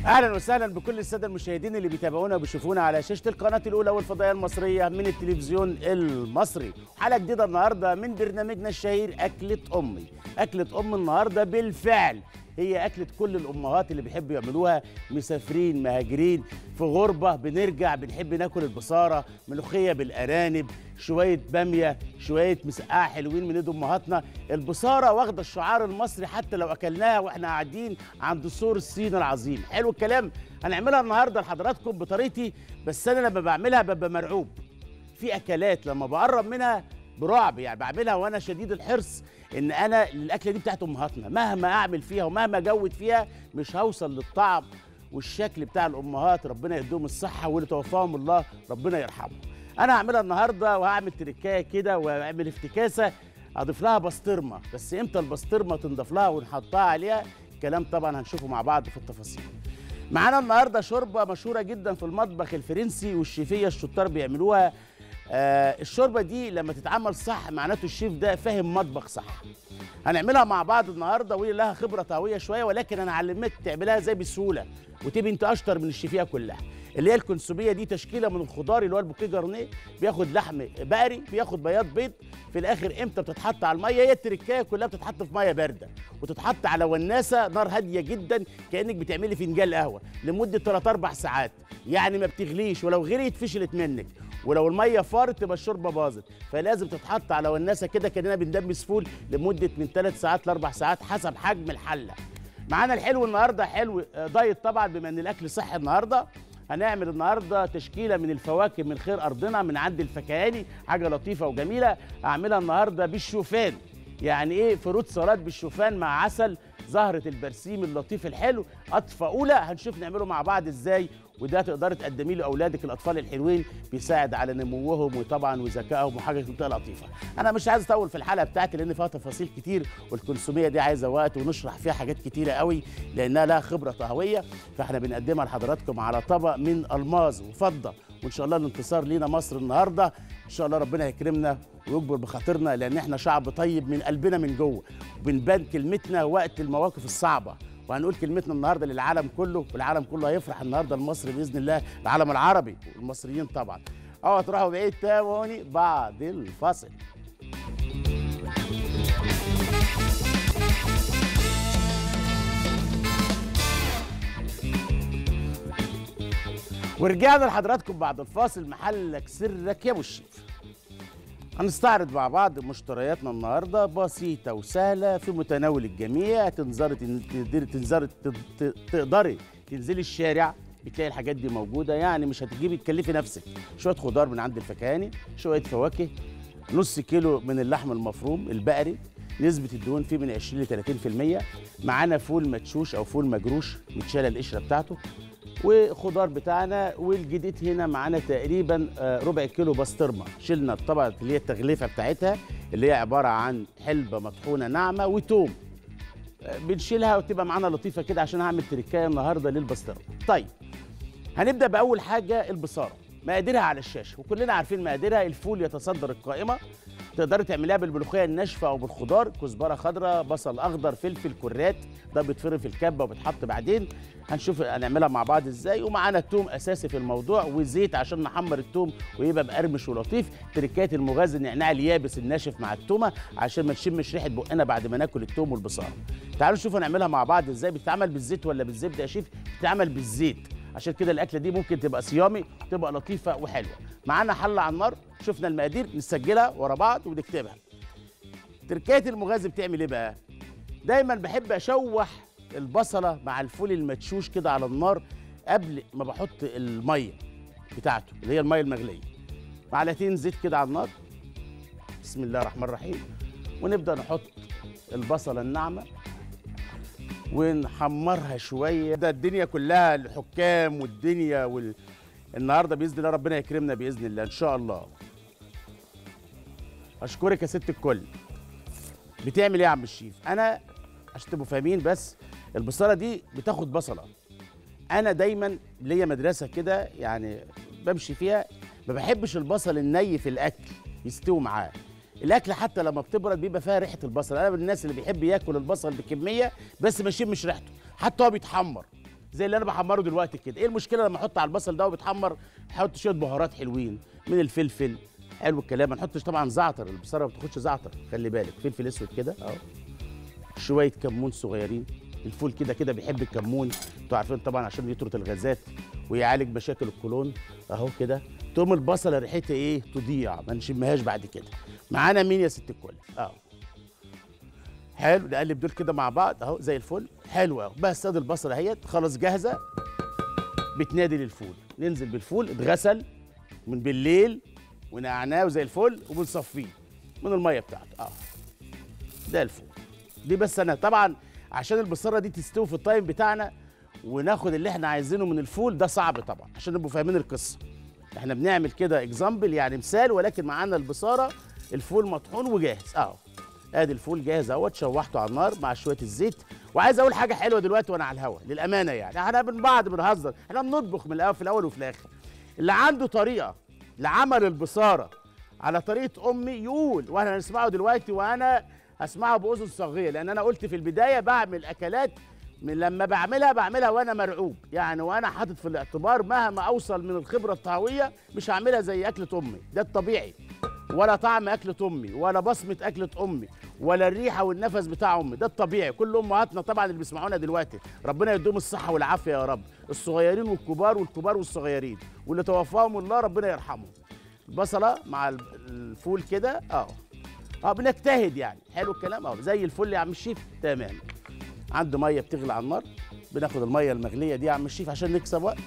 اهلا وسهلا بكل الساده المشاهدين اللي بيتابعونا وبيشوفونا على شاشه القناه الاولى والفضائيه المصريه من التلفزيون المصري حلقه جديده النهارده من برنامجنا الشهير اكله امي اكله ام النهارده بالفعل هي اكله كل الامهات اللي بيحبوا يعملوها مسافرين مهاجرين في غربه بنرجع بنحب ناكل البصاره ملوخيه بالارانب شويه باميه شويه مسقعه حلوين من ايد امهاتنا البصاره واخده الشعار المصري حتى لو اكلناها واحنا قاعدين عند سور الصين العظيم حلو الكلام هنعملها النهارده لحضراتكم بطريقتي بس انا لما بعملها ببقى مرعوب في اكلات لما بقرب منها برعب يعني بعملها وانا شديد الحرص ان انا الاكله دي بتاعت امهاتنا مهما اعمل فيها ومهما اجود فيها مش هوصل للطعم والشكل بتاع الامهات ربنا يديهم الصحه واللي توفاهم الله ربنا يرحمهم انا هعملها النهارده وهعمل تركايه كده واعمل افتكاسه اضيف لها بسطرمه بس امتى البسطرمه تنضاف لها ونحطها عليها كلام طبعا هنشوفه مع بعض في التفاصيل معانا النهارده شوربه مشهوره جدا في المطبخ الفرنسي والشيفيه الشطار بيعملوها آه الشوربه دي لما تتعمل صح معناته الشيف ده فاهم مطبخ صح هنعملها مع بعض النهارده وهي لها خبره طهويه شويه ولكن انا علمتك تعملها ازاي بسهوله وتبقى انت اشطر من الشيفيه كلها اللي هي الكونسوميه دي تشكيله من الخضار اللي هو البوكيه جارنيه بياخد لحم بقري بياخد بياض بيض في الاخر امتى بتتحط على الميه هي التركايه كلها بتتحط في ميه بارده وتتحط على وناسه نار هاديه جدا كانك بتعملي فنجان قهوه لمده 3 4 ساعات يعني ما بتغليش ولو غليت فشلت منك ولو الميه فارت تبقى الشوربه باظت فلازم تتحط على وناسه كده كاننا بندمس فول لمده من 3 ساعات ل 4 ساعات حسب حجم الحله معانا الحلو النهارده حلو دايت طبعا بما ان الاكل صحي النهارده هنعمل النهارده تشكيله من الفواكه من خير ارضنا من عند الفكهاني حاجه لطيفه وجميله هعملها النهارده بالشوفان يعني ايه فروت سلطات بالشوفان مع عسل زهره البرسيم اللطيف الحلو اطفى اولى هنشوف نعمله مع بعض ازاي وده تقدري تقدميه لاولادك الاطفال الحلوين بيساعد على نموهم وطبعا وذكائهم وحاجه لطيفه انا مش عايز اطول في الحلقه بتاعتي لان فيها تفاصيل كتير والكونسوميه دي عايزه وقت ونشرح فيها حاجات كتيره قوي لانها لها خبره طهويه فاحنا بنقدمها لحضراتكم على طبق من الماظ وفضه وان شاء الله الانتصار لينا مصر النهارده ان شاء الله ربنا يكرمنا ويكبر بخاطرنا لان احنا شعب طيب من قلبنا من جوه وبنبان كلمتنا وقت المواقف الصعبه وهنقول كلمتنا النهارده للعالم كله والعالم كله هيفرح النهارده لمصر باذن الله العالم العربي والمصريين طبعا اوعوا تروحوا بعيد تابعوني بعد الفاصل ورجعنا لحضراتكم بعد الفاصل محلك سرك يا ابو الشيف هنستعرض مع بعض مشترياتنا النهارده بسيطه وسهله في متناول الجميع تنظري تقدري تنظري تقدري تنزلي الشارع بتلاقي الحاجات دي موجوده يعني مش هتجيبي تكلفي نفسك شويه خضار من عند الفكهاني شويه فواكه نص كيلو من اللحم المفروم البقري نسبة الدهون فيه من 20 ل 30% معانا فول مدشوش أو فول مجروش متشالة القشرة بتاعته وخضار بتاعنا والجديد هنا معانا تقريبا ربع كيلو بسطرمه شلنا الطبقه اللي هي التغليفه بتاعتها اللي هي عباره عن حلبه مطحونه ناعمه وتوم بنشيلها وتبقى معانا لطيفه كده عشان هعمل تركايه النهارده للبسطرمه طيب هنبدا باول حاجه البصاره مقاديرها على الشاشه وكلنا عارفين مقاديرها الفول يتصدر القائمه تقدري تعمليها بالملوخيه الناشفه او بالخضار كزبره خضراء بصل اخضر فلفل كرات ده بيتفرم في الكبه وبيتحط بعدين هنشوف هنعملها مع بعض ازاي ومعانا التوم اساسي في الموضوع وزيت عشان نحمر التوم ويبقى مقرمش ولطيف تركات المغاز النعناع اليابس الناشف مع التومه عشان ما نشمش ريحه بقنا بعد ما ناكل التوم والبصاره تعالوا نشوف هنعملها مع بعض ازاي بتتعمل بالزيت ولا بالزبده يا شيف بتتعمل بالزيت عشان كده الاكله دي ممكن تبقى صيامي تبقى لطيفه وحلوه معانا حله على النار شفنا المقادير نسجلها ورا بعض ونكتبها تركايه المغاز بتعمل ايه بقى دايما بحب اشوح البصله مع الفول المدشوش كده على النار قبل ما بحط الميه بتاعته اللي هي الميه المغليه معلقتين زيت كده على النار بسم الله الرحمن الرحيم ونبدا نحط البصله الناعمه ونحمرها شويه ده الدنيا كلها الحكام والدنيا وال... النهارده باذن الله ربنا يكرمنا باذن الله ان شاء الله اشكرك يا ست الكل بتعمل ايه يا عم الشيف انا عشان تبقوا فاهمين بس البصله دي بتاخد بصله انا دايما ليا مدرسه كده يعني بمشي فيها ما بحبش البصل الني في الاكل يستوي معاه الاكل حتى لما بتبرد بيبقى فيها ريحه البصل انا من الناس اللي بيحب ياكل البصل بكميه بس ما يشمش ريحته حتى هو بيتحمر زي اللي انا بحمره دلوقتي كده ايه المشكله لما احط على البصل ده وبيتحمر احط شويه بهارات حلوين من الفلفل حلو الكلام ما نحطش طبعا زعتر البصاره ما بتاخدش زعتر خلي بالك فلفل اسود كده اهو شويه كمون صغيرين الفول كده كده بيحب الكمون انتوا عارفين طبعا عشان يطرد الغازات ويعالج مشاكل القولون اهو كده تقوم البصله ريحتها ايه تضيع ما نشمهاش بعد كده معانا مين يا ست الكل اهو حلو نقلب دول كده مع بعض اهو زي الفل حلو اهو بس ادي البصله اهيت خلاص جاهزه بتنادي للفول ننزل بالفول اتغسل من بالليل ونعناه زي الفل وبنصفيه من الميه بتاعته اه ده الفول دي بس انا طبعا عشان البصاره دي تستوي في التايم بتاعنا وناخد اللي احنا عايزينه من الفول ده صعب طبعا عشان نبقوا فاهمين القصه احنا بنعمل كده اكزامبل يعني مثال ولكن معانا البصاره الفول مطحون وجاهز اهو ادي الفول جاهز اهوت شوحته على النار مع شويه الزيت وعايز اقول حاجه حلوه دلوقتي وانا على الهوا للامانه يعني احنا من بعض بنهزر احنا بنطبخ من الاول في الاول وفي الاخر اللي عنده طريقه لعمل البصاره على طريقه امي يقول وانا هنسمعه دلوقتي وانا هسمعه باذن صاغيه لان انا قلت في البدايه بعمل اكلات من لما بعملها بعملها وانا مرعوب يعني وانا حاطط في الاعتبار مهما اوصل من الخبره الطهويه مش هعملها زي اكله امي ده الطبيعي ولا طعم اكله امي ولا بصمه اكله امي ولا الريحه والنفس بتاع امي ده الطبيعي كل امهاتنا طبعا اللي بيسمعونا دلوقتي ربنا يديهم الصحه والعافيه يا رب الصغيرين والكبار والكبار والصغيرين واللي توفاهم الله ربنا يرحمهم البصله مع الفول كده اه اه بنجتهد يعني حلو الكلام اه زي الفل يا عم الشيف تمام عنده ميه بتغلي على النار بناخد الميه المغليه دي يا عم الشيف عشان نكسب وقت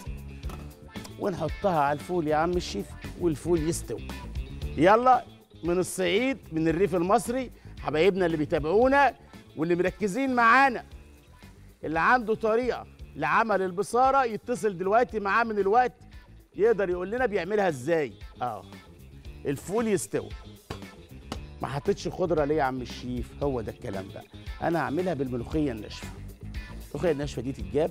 ونحطها على الفول يا عم الشيف والفول يستوي يلا من الصعيد من الريف المصري حبايبنا اللي بيتابعونا واللي مركزين معانا اللي عنده طريقه لعمل البصاره يتصل دلوقتي معاه من الوقت يقدر يقول لنا بيعملها ازاي اه الفول يستوي ما حطيتش خضره ليه يا عم الشيف هو ده الكلام بقى انا هعملها بالملوخيه الناشفه الملوخيه الناشفه دي تتجاب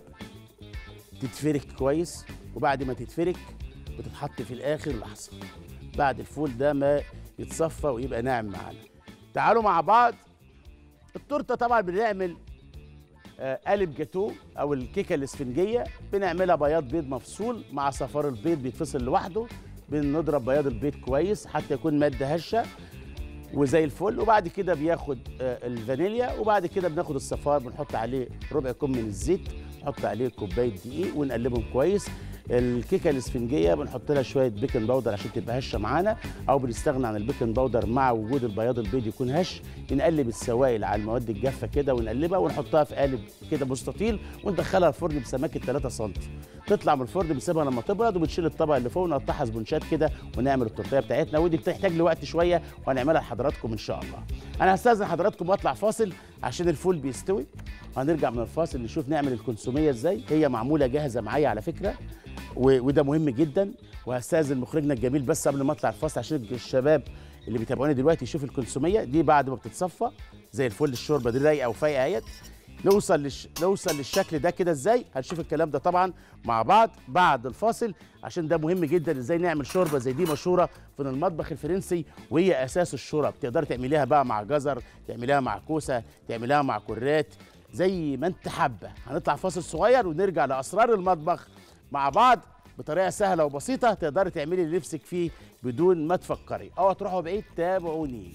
تتفرك كويس وبعد ما تتفرك بتتحط في الاخر لحظه بعد الفول ده ما يتصفى ويبقى ناعم معانا تعالوا مع بعض التورته طبعا بنعمل آه قالب جاتو او الكيكه الاسفنجيه بنعملها بياض بيض مفصول مع صفار البيض بيتفصل لوحده بنضرب بياض البيض كويس حتى يكون ماده هشه وزي الفل وبعد كده بياخد آه الفانيليا وبعد كده بناخد الصفار بنحط عليه ربع كوب من الزيت نحط عليه كوبايه دقيق ونقلبهم كويس الكيكه الاسفنجيه بنحط لها شويه بيكنج باودر عشان تبقى هشه معانا او بنستغنى عن البيكنج باودر مع وجود البياض البيض يكون هش نقلب السوائل على المواد الجافه كده ونقلبها ونحطها في قالب كده مستطيل وندخلها الفرن بسماكه 3 سم تطلع من الفرن بنسيبها لما تبرد وبنشيل الطبق اللي فوق ونقطعها سبونشات كده ونعمل التورتيه بتاعتنا ودي بتحتاج لوقت شويه وهنعملها لحضراتكم ان شاء الله انا هستاذن حضراتكم واطلع فاصل عشان الفول بيستوي وهنرجع من الفاصل نشوف نعمل الكونسوميه ازاي هي معموله جاهزه معايا على فكره وده مهم جدا وهستاذن مخرجنا الجميل بس قبل ما اطلع الفاصل عشان الشباب اللي بيتابعوني دلوقتي يشوف الكونسوميه دي بعد ما بتتصفى زي الفل الشوربه دي رايقه وفايقه اهيت نوصل للش... نوصل للشكل ده كده ازاي هنشوف الكلام ده طبعا مع بعض بعد الفاصل عشان ده مهم جدا ازاي نعمل شوربه زي دي مشهوره في المطبخ الفرنسي وهي اساس الشورب تقدري تعمليها بقى مع جزر تعمليها مع كوسه تعمليها مع كرات زي ما انت حابه هنطلع فاصل صغير ونرجع لاسرار المطبخ مع بعض بطريقه سهله وبسيطه تقدري تعملي اللي نفسك فيه بدون ما تفكري او تروحوا بعيد تابعوني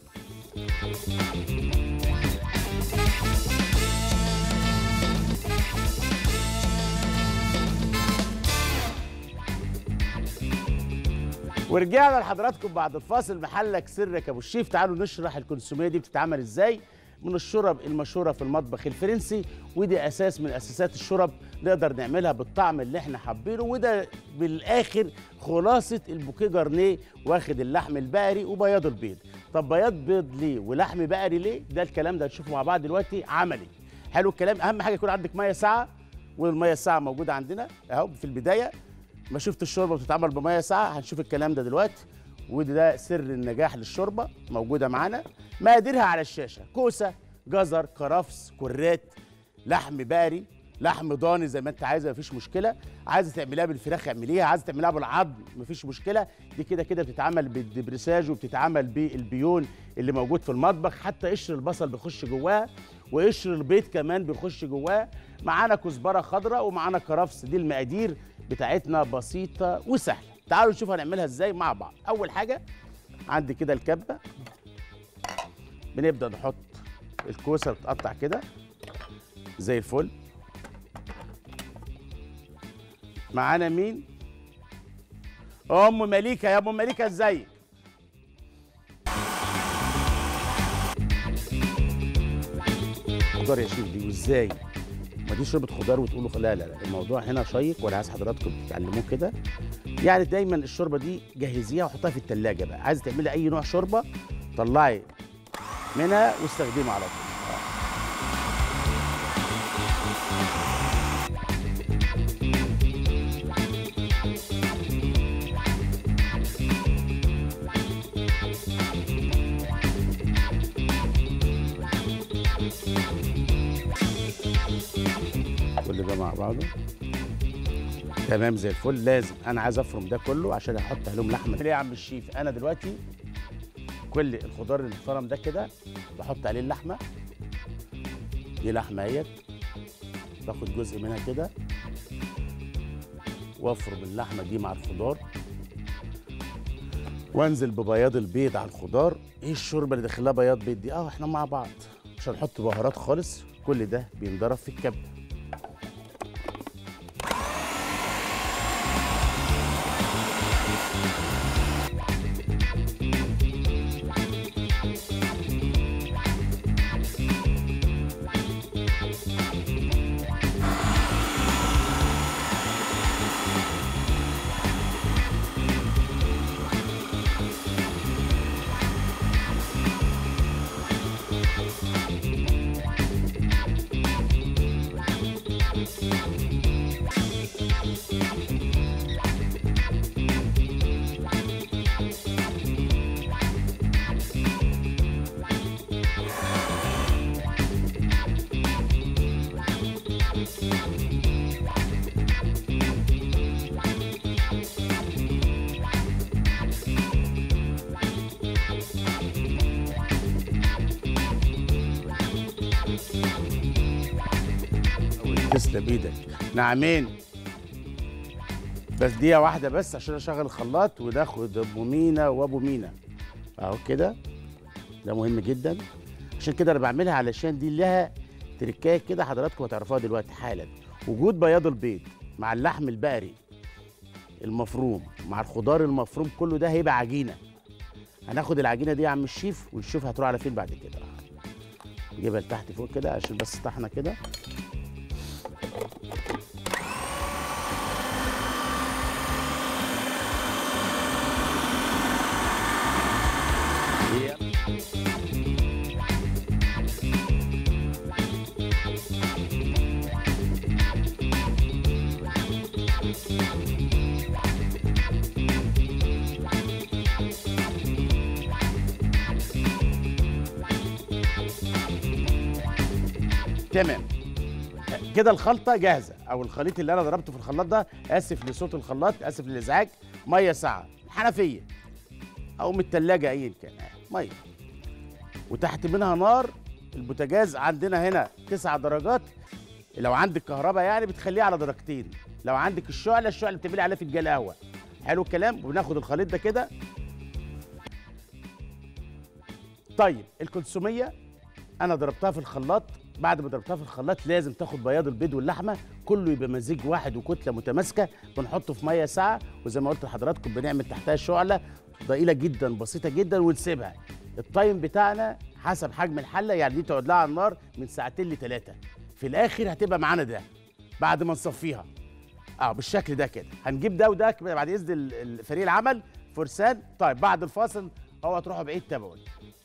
ورجعنا لحضراتكم بعد الفاصل محلك سرك ابو الشيف تعالوا نشرح الكونسوميه دي بتتعمل ازاي من الشرب المشهوره في المطبخ الفرنسي ودي اساس من اساسات الشرب نقدر نعملها بالطعم اللي احنا حابينه وده بالاخر خلاصه البوكيه جارنيه واخد اللحم البقري وبياض البيض طب بياض بيض ليه ولحم بقري ليه ده الكلام ده هنشوفه مع بعض دلوقتي عملي حلو الكلام اهم حاجه يكون عندك ميه ساعه والميه الساعه موجوده عندنا اهو في البدايه ما شفت الشوربه بتتعمل بميه ساعه هنشوف الكلام ده دلوقتي وده سر النجاح للشوربه موجوده معانا مقاديرها على الشاشه كوسه جزر كرفس كرات لحم بقري لحم ضاني زي ما انت عايزه مفيش مشكله عايزه تعمليها بالفراخ اعمليها عايزه تعمليها بالعظم مفيش مشكله دي كده كده بتتعمل بالدبرساج وبتتعمل بالبيون اللي موجود في المطبخ حتى قشر البصل بيخش جواها وقشر البيض كمان بيخش جواه معانا كزبره خضراء ومعانا كرفس دي المقادير بتاعتنا بسيطه وسهله تعالوا نشوف هنعملها ازاي مع بعض اول حاجه عندي كده الكبه بنبدا نحط الكوسه بتتقطع كده زي الفل معانا مين ام مليكه يا ام مليكه ازيك خضار يا شيخ دي وازاي ما دي شوربه خضار وتقولوا لا لا لا الموضوع هنا شيق وانا عايز حضراتكم تتعلموه كده يعني دايما الشوربه دي جهزيها وحطها في التلاجة بقى عايزه تعملي اي نوع شوربه طلعي منها واستخدمها على طول كل ده مع بعضه تمام زي الفل لازم انا عايز افرم ده كله عشان احط عليهم لحمه ليه يا عم الشيف انا دلوقتي كل الخضار اللي اتفرم ده كده بحط عليه اللحمه دي لحمه اهيت باخد جزء منها كده وافرم اللحمه دي مع الخضار وانزل ببياض البيض على الخضار ايه الشوربه اللي داخلها بياض بيض دي اه احنا مع بعض مش هنحط بهارات خالص كل ده بينضرب في الكبه تسلم ايدك نعمين بس دقيقة واحدة بس عشان اشغل الخلاط وناخد ام مينا وابو مينا اهو كده ده مهم جدا عشان كده انا بعملها علشان دي لها تركايه كده حضراتكم هتعرفوها دلوقتي حالا وجود بياض البيض مع اللحم البقري المفروم مع الخضار المفروم كله ده هيبقى عجينه هناخد العجينه دي يا عم الشيف ونشوف هتروح على فين بعد كده نجيبها لتحت فوق كده عشان بس طحنه كده تمام كده الخلطه جاهزه او الخليط اللي انا ضربته في الخلاط ده اسف لصوت الخلاط اسف للازعاج ميه ساقعه حنفيه او من الثلاجه ايا كان ميه وتحت منها نار البوتاجاز عندنا هنا تسع درجات لو عندك كهرباء يعني بتخليها على درجتين لو عندك الشعله الشعله بتعملي عليها فنجان قهوه حلو الكلام وبناخد الخليط ده كده طيب الكونسوميه انا ضربتها في الخلاط بعد ما ضربتها في الخلاط لازم تاخد بياض البيض واللحمه كله يبقى مزيج واحد وكتله متماسكه بنحطه في ميه ساعه وزي ما قلت لحضراتكم بنعمل تحتها شعله ضئيله جدا بسيطه جدا ونسيبها التايم بتاعنا حسب حجم الحله يعني دي تقعد لها على النار من ساعتين لثلاثه في الاخر هتبقى معانا ده بعد ما نصفيها اه بالشكل ده كده هنجيب ده وده كده بعد اذن ال- ال- فريق العمل فرسان طيب بعد الفاصل اوعوا تروحوا بعيد تابعوني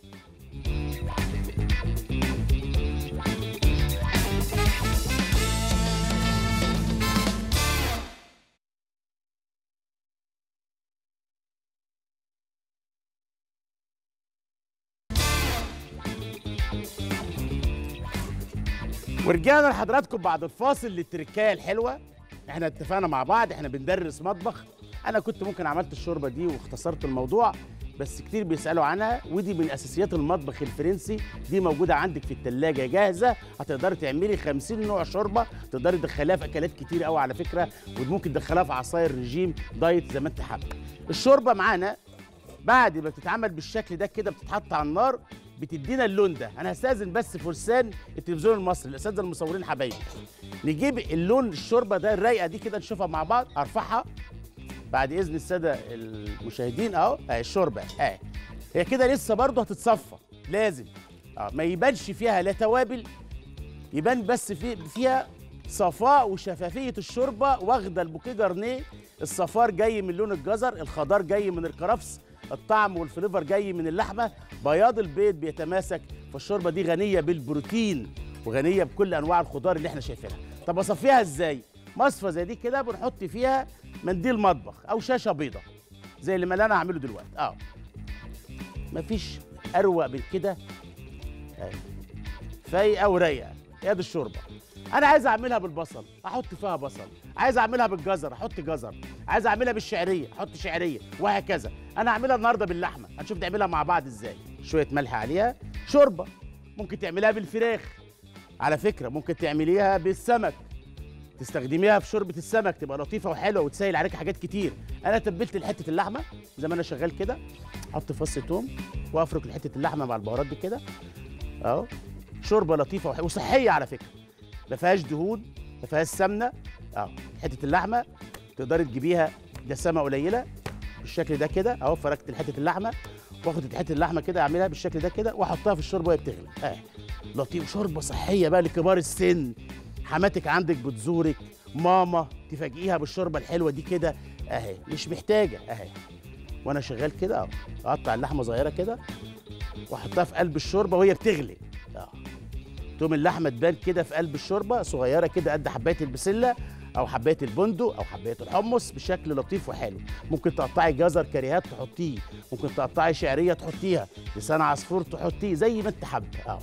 ورجعنا لحضراتكم بعد الفاصل للتركايه الحلوه احنا اتفقنا مع بعض احنا بندرس مطبخ انا كنت ممكن عملت الشوربه دي واختصرت الموضوع بس كتير بيسالوا عنها ودي من اساسيات المطبخ الفرنسي دي موجوده عندك في الثلاجه جاهزه هتقدري تعملي 50 نوع شوربه تقدري تدخليها في اكلات كتير قوي على فكره وممكن تدخلها في عصاير رجيم دايت زي ما انت حابه الشوربه معانا بعد ما بتتعمل بالشكل ده كده بتتحط على النار بتدينا اللون ده انا هستاذن بس فرسان التلفزيون المصري الاساتذه المصورين حبايبي نجيب اللون الشوربه ده الرايقه دي كده نشوفها مع بعض ارفعها بعد اذن الساده المشاهدين اهو اهي الشوربه اهي هي كده لسه برضه هتتصفى لازم اه ما يبانش فيها لا توابل يبان بس في فيها صفاء وشفافيه الشوربه واخده البوكيه جارنيه الصفار جاي من لون الجزر الخضار جاي من الكرفس الطعم والفليفر جاي من اللحمه بياض البيض بيتماسك فالشوربه دي غنيه بالبروتين وغنيه بكل انواع الخضار اللي احنا شايفينها طب اصفيها ازاي مصفى زي دي كده بنحط فيها منديل مطبخ او شاشه بيضه زي اللي انا هعمله دلوقتي اه مفيش اروق من كده آه. فايقه ورايقه هي دي الشوربه انا عايز اعملها بالبصل احط فيها بصل عايز اعملها بالجزر احط جزر عايز اعملها بالشعريه احط شعريه وهكذا انا هعملها النهارده باللحمه هنشوف نعملها مع بعض ازاي شويه ملح عليها شوربه ممكن تعمليها بالفراخ على فكره ممكن تعمليها بالسمك تستخدميها في شوربه السمك تبقى لطيفه وحلوه وتسهل عليك حاجات كتير انا تبلت حته اللحمه زي ما انا شغال كده احط فص توم وافرك حته اللحمه مع البهارات دي كده اهو شوربه لطيفه وح- وصحيه على فكره ما فيهاش دهون ما فيهاش سمنه اهو حته اللحمه تقدري تجيبيها دسامه قليله بالشكل ده كده اهو فركت حته اللحمه واخد حته اللحمه كده اعملها بالشكل ده كده واحطها في الشوربه وهي بتغلي اهي لطيف شوربه صحيه بقى لكبار السن حماتك عندك بتزورك ماما تفاجئيها بالشوربه الحلوه دي كده اهي مش محتاجه اهي وانا شغال كده اهو اقطع اللحمه صغيره كده واحطها في قلب الشوربه وهي بتغلي اه تقوم اللحمه تبان كده في قلب الشوربه صغيره كده قد حبايه البسله او حبايه البندق او حبايه الحمص بشكل لطيف وحلو ممكن تقطعي جزر كريهات تحطيه ممكن تقطعي شعريه تحطيها لسان عصفور تحطيه زي ما انت حابه اه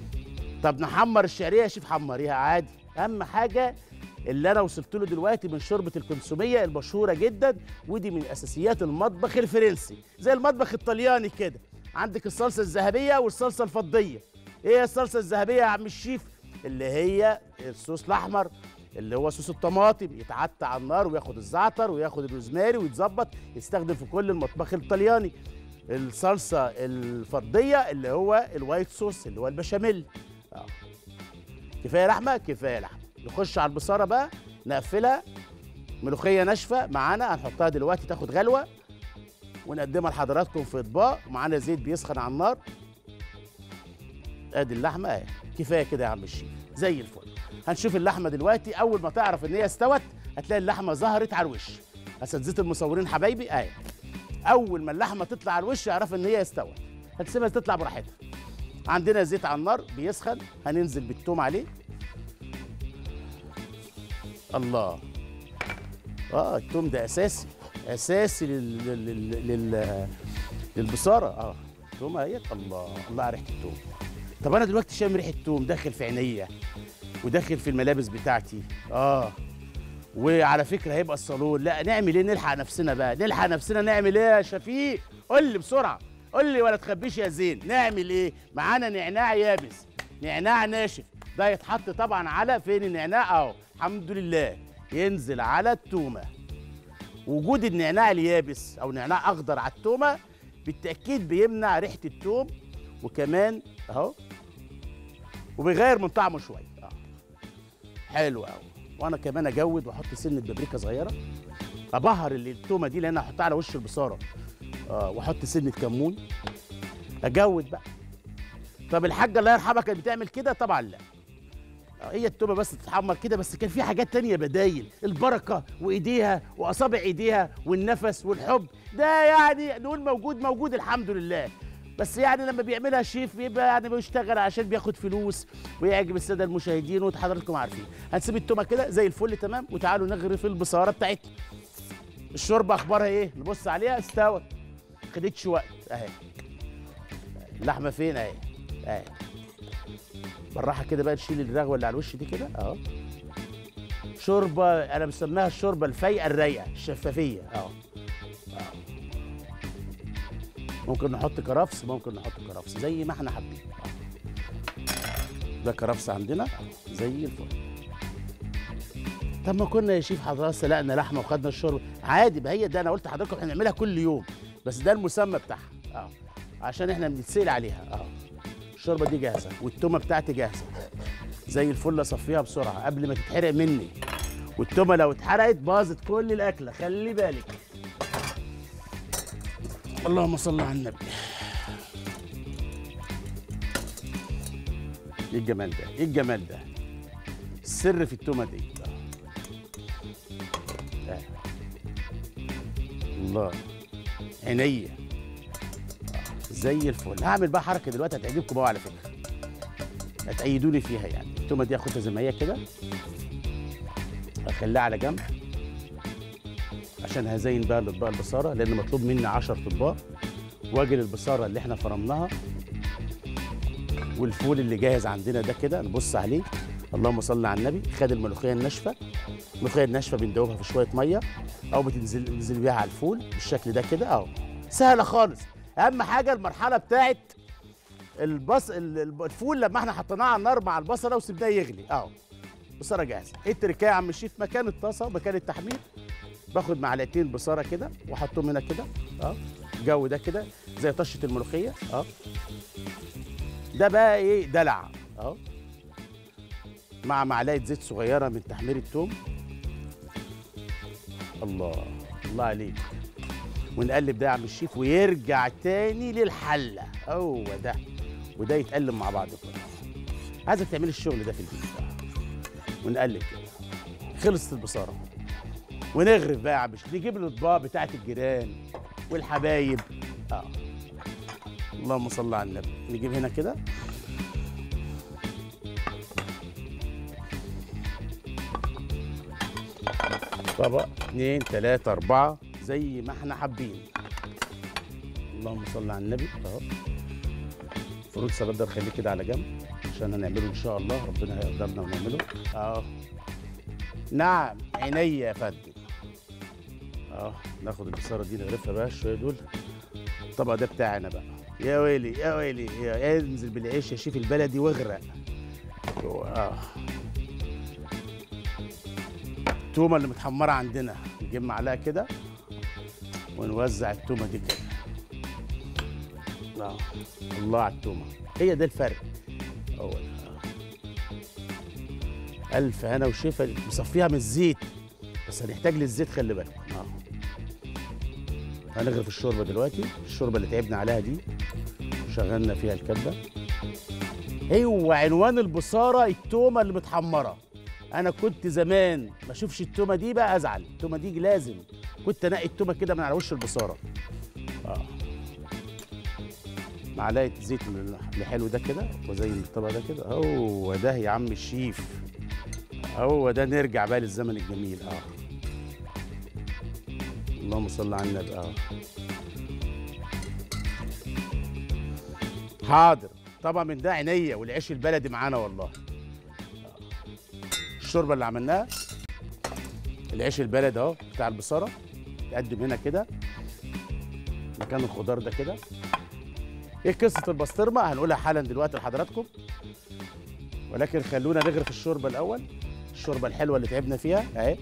طب نحمر الشعريه يا شيف حمريها عادي اهم حاجه اللي انا وصلت له دلوقتي من شوربه الكونسوميه المشهوره جدا ودي من اساسيات المطبخ الفرنسي زي المطبخ الطلياني كده عندك الصلصه الذهبيه والصلصه الفضيه ايه هي الصلصه الذهبيه يا عم الشيف اللي هي الصوص الاحمر اللي هو صوص الطماطم يتعتى على النار وياخد الزعتر وياخد الروزماري ويتظبط يستخدم في كل المطبخ الطلياني الصلصه الفضيه اللي هو الوايت صوص اللي هو البشاميل اه كفايه لحمه كفايه لحمه نخش على البصاره بقى نقفلها ملوخيه ناشفه معانا هنحطها دلوقتي تاخد غلوه ونقدمها لحضراتكم في اطباق معانا زيت بيسخن على النار ادي اللحمه اهي كفايه كده يا عم الشيف زي الفل هنشوف اللحمه دلوقتي اول ما تعرف ان هي استوت هتلاقي اللحمه ظهرت على الوش اساتذه المصورين حبايبي اهي اول ما اللحمه تطلع على الوش اعرف ان هي استوت هتسيبها تطلع براحتها عندنا زيت على النار بيسخن هننزل بالثوم عليه الله اه الثوم ده اساسي اساسي لل... لل... لل... للبصاره اه الثوم اهيت الله الله على ريحه الثوم طب انا دلوقتي شامم ريحه الثوم داخل في عينيا وداخل في الملابس بتاعتي اه وعلى فكره هيبقى الصالون لا نعمل ايه نلحق نفسنا بقى نلحق نفسنا نعمل ايه يا شفيق قول لي بسرعه قول لي ولا تخبيش يا زين نعمل ايه معانا نعناع يابس نعناع ناشف ده يتحط طبعا على فين النعناع اهو الحمد لله ينزل على التومه وجود النعناع اليابس او نعناع اخضر على التومه بالتاكيد بيمنع ريحه التوم وكمان اهو وبيغير من طعمه شويه اه حلو قوي وانا كمان اجود واحط سنه بابريكا صغيره ابهر اللي التومه دي لان احطها على وش البصاره اه واحط سنه كمون اجود بقى طب الحاجه الله يرحمها كانت بتعمل كده طبعا لا آه، هي التومه بس تتحمر كده بس كان في حاجات تانية بدايل البركه وايديها واصابع ايديها والنفس والحب ده يعني نقول موجود موجود الحمد لله بس يعني لما بيعملها شيف بيبقى يعني بيشتغل عشان بياخد فلوس ويعجب الساده المشاهدين وحضراتكم عارفين هنسيب التومه كده زي الفل تمام وتعالوا نغرف البصاره بتاعتنا الشوربه اخبارها ايه نبص عليها استوت خدتش وقت اهي اللحمه فين اهي اهي بالراحه كده بقى نشيل الرغوه اللي على الوش دي كده اهو شوربه انا بسميها الشوربه الفايقه الرايقه الشفافيه اهو أهو. ممكن نحط كرفس ممكن نحط كرفس زي ما احنا حابين ده كرفس عندنا زي الفل طب ما كنا يا شيف حضرتك سلقنا لحمه وخدنا الشرب عادي ما هي ده انا قلت لحضراتكم احنا بنعملها كل يوم بس ده المسمى بتاعها اه عشان احنا بنتسال عليها اه الشوربه دي جاهزه والتومه بتاعتي جاهزه زي الفل اصفيها بسرعه قبل ما تتحرق مني والتومه لو اتحرقت باظت كل الاكله خلي بالك اللهم صل على النبي ايه الجمال ده ايه الجمال ده السر في التومه دي آه. الله عينيا زي الفل هعمل بقى حركه دلوقتي هتعجبكم بقى على فكره هتأيدوني فيها يعني التومه دي اخدها زي ما هي كده اخليها على جنب عشان هزين بقى الاطباق البصاره لان مطلوب مني 10 اطباق واجي للبصاره اللي احنا فرمناها والفول اللي جاهز عندنا ده كده نبص عليه اللهم صل على النبي خد الملوخيه الناشفه الملوخيه الناشفه بندوبها في شويه ميه او بتنزل تنزل بيها على الفول بالشكل ده كده اهو سهله خالص اهم حاجه المرحله بتاعت البص ال- ال- الفول لما احنا حطيناه على النار مع البصله وسيبناه يغلي اهو بصاره جاهزه ايه التركيه يا عم الشيف مكان الطاسه مكان التحمير باخد معلقتين بصاره كده واحطهم هنا كده اه الجو ده كده زي طشه الملوخيه اه ده بقى ايه دلع اهو مع معلقه زيت صغيره من تحمير التوم الله الله عليك ونقلب ده يا عم الشيف ويرجع تاني للحله هو ده وده يتقلب مع بعض كله عايزك تعملي الشغل ده في البيت آه. ونقلب كده خلصت البصاره ونغرف بقى يا عم الشيف نجيب الاطباق بتاعت الجيران والحبايب اه اللهم صل على النبي نجيب هنا كده طبق اتنين تلاتة أربعة زي ما احنا حابين اللهم صل على النبي اهو فروت سلطة ده نخليه كده على جنب عشان هنعمله إن شاء الله ربنا هيقدرنا ونعمله اهو نعم عينيا يا فندم اه ناخد البصارة دي نغرفها بقى شوية دول الطبق ده بتاعنا بقى يا ويلي يا ويلي يا انزل بالعيش يا شيف البلدي واغرق جوه. اه التومه اللي متحمره عندنا نجيب معلقه كده ونوزع التومه دي كده آه. الله على التومه هي ده الفرق هو ده. آه. الف هنا وشفا مصفيها من الزيت بس هنحتاج للزيت خلي بالك اه هنغرف الشوربه دلوقتي الشوربه اللي تعبنا عليها دي شغلنا فيها الكبه هو عنوان البصاره التومه اللي متحمره انا كنت زمان ما اشوفش التومه دي بقى ازعل التومه دي لازم كنت انقي التومه كده من على وش البصاره اه معلقه زيت من الحلو ده كده وزين الطبق ده كده هو ده يا عم الشيف هو ده نرجع بقى للزمن الجميل اه اللهم صل على النبي اه حاضر طبعا من ده عينيا والعيش البلدي معانا والله الشوربه اللي عملناها العيش البلدي اهو بتاع البصاره تقدم هنا كده مكان الخضار ده كده ايه قصه البسطرمه هنقولها حالا دلوقتي لحضراتكم ولكن خلونا نغرف الشوربه الاول الشوربه الحلوه اللي تعبنا فيها اهي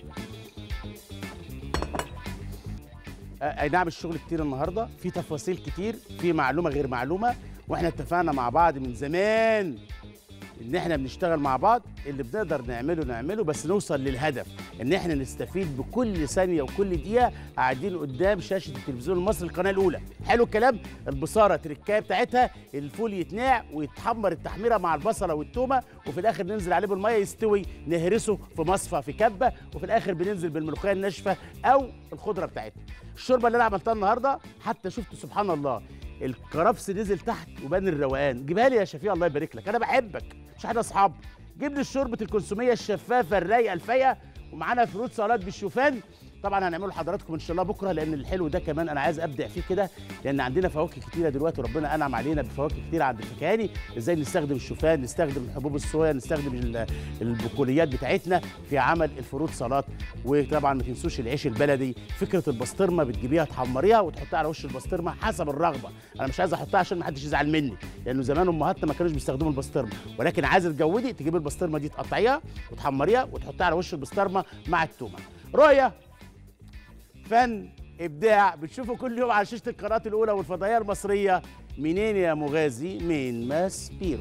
آه، اي نعم الشغل كتير النهارده في تفاصيل كتير في معلومه غير معلومه واحنا اتفقنا مع بعض من زمان ان احنا بنشتغل مع بعض اللي بنقدر نعمله نعمله بس نوصل للهدف ان احنا نستفيد بكل ثانيه وكل دقيقه قاعدين قدام شاشه التلفزيون المصري القناه الاولى حلو الكلام البصاره تركايه بتاعتها الفول يتنقع ويتحمر التحميره مع البصله والتومه وفي الاخر ننزل عليه بالميه يستوي نهرسه في مصفى في كبه وفي الاخر بننزل بالملوخيه الناشفه او الخضره بتاعتها الشوربه اللي انا عملتها النهارده حتى شفت سبحان الله الكرفس نزل تحت وبان الروقان جيبها لي يا شفيع الله يبارك لك انا بحبك مش احنا اصحاب جيب لي شوربه الكونسوميه الشفافه الرايقه الفايقه ومعانا فروت سلطات بالشوفان طبعا هنعمله لحضراتكم ان شاء الله بكره لان الحلو ده كمان انا عايز ابدع فيه كده لان عندنا فواكه كتيره دلوقتي وربنا انعم علينا بفواكه كتيره عند الفكهاني ازاي نستخدم الشوفان نستخدم حبوب الصويا نستخدم ال- البقوليات بتاعتنا في عمل الفروت سلطات وطبعا ما تنسوش العيش البلدي فكره البسطرمه بتجيبيها تحمريها وتحطها على وش البسطرمه حسب الرغبه انا مش عايز احطها عشان ما حدش يزعل مني لانه زمان امهاتنا ما كانوش بيستخدموا البسطرمه ولكن عايزه تجودي تجيبي البسطرمه دي تقطعيها وتحمريها وتحطها على وش البسطرمه مع التومه رؤيه فن ابداع بتشوفوا كل يوم على شاشه القناه الاولى والفضائيه المصريه منين يا مغازي من ماس بيرو